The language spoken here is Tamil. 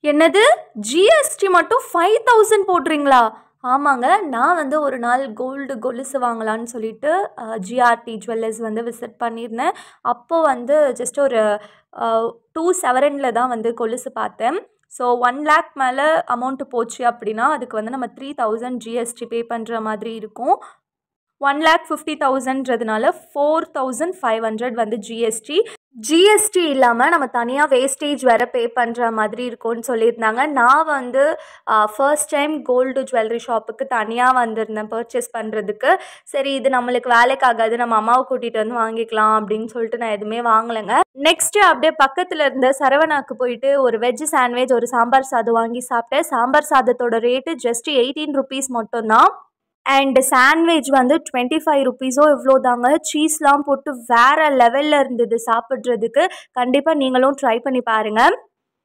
என்னது ஜிஎஸ்டி மட்டும் ஃபைவ் தௌசண்ட் போடுறீங்களா ஆமாங்க நான் வந்து ஒரு நாள் கோல்டு கொலுசு வாங்கலான்னு சொல்லிட்டு ஜிஆர்டி ஜுவல்லர்ஸ் வந்து விசிட் பண்ணியிருந்தேன் அப்போது வந்து ஜஸ்ட் ஒரு டூ செவரனில் தான் வந்து கொலுசு பார்த்தேன் ஸோ ஒன் லேக் மேலே அமௌண்ட்டு போச்சு அப்படின்னா அதுக்கு வந்து நம்ம த்ரீ தௌசண்ட் ஜிஎஸ்டி பே பண்ணுற மாதிரி இருக்கும் ஒன் லேக் ஃபிஃப்டி தௌசண்ட்றதுனால ஃபோர் தௌசண்ட் ஃபைவ் ஹண்ட்ரட் வந்து ஜிஎஸ்டி ஜிஎஸ்டி இல்லாமல் நம்ம தனியாக வேஸ்டேஜ் வேறு பே பண்ணுற மாதிரி இருக்கும்னு சொல்லியிருந்தாங்க நான் வந்து ஃபர்ஸ்ட் டைம் கோல்டு ஜுவல்லரி ஷாப்புக்கு தனியாக வந்திருந்தேன் பர்ச்சேஸ் பண்ணுறதுக்கு சரி இது நம்மளுக்கு வேலைக்கு ஆகாது நம்ம அம்மாவை கூட்டிகிட்டு வந்து வாங்கிக்கலாம் அப்படின்னு சொல்லிட்டு நான் எதுவுமே வாங்கலைங்க நெக்ஸ்ட்டு அப்படியே பக்கத்தில் இருந்த சரவணாக்கு போயிட்டு ஒரு வெஜ் சாண்ட்விச் ஒரு சாம்பார் சாதம் வாங்கி சாப்பிட்டேன் சாம்பார் சாதத்தோட ரேட்டு ஜஸ்ட் எயிட்டீன் ருபீஸ் மட்டும்தான் அண்ட் சாண்ட்விச் வந்து டுவெண்ட்டி ஃபைவ் ருபீஸோ இவ்வளோ தாங்க சீஸ்லாம் போட்டு வேறு லெவலில் இருந்தது சாப்பிட்றதுக்கு கண்டிப்பாக நீங்களும் ட்ரை பண்ணி பாருங்கள்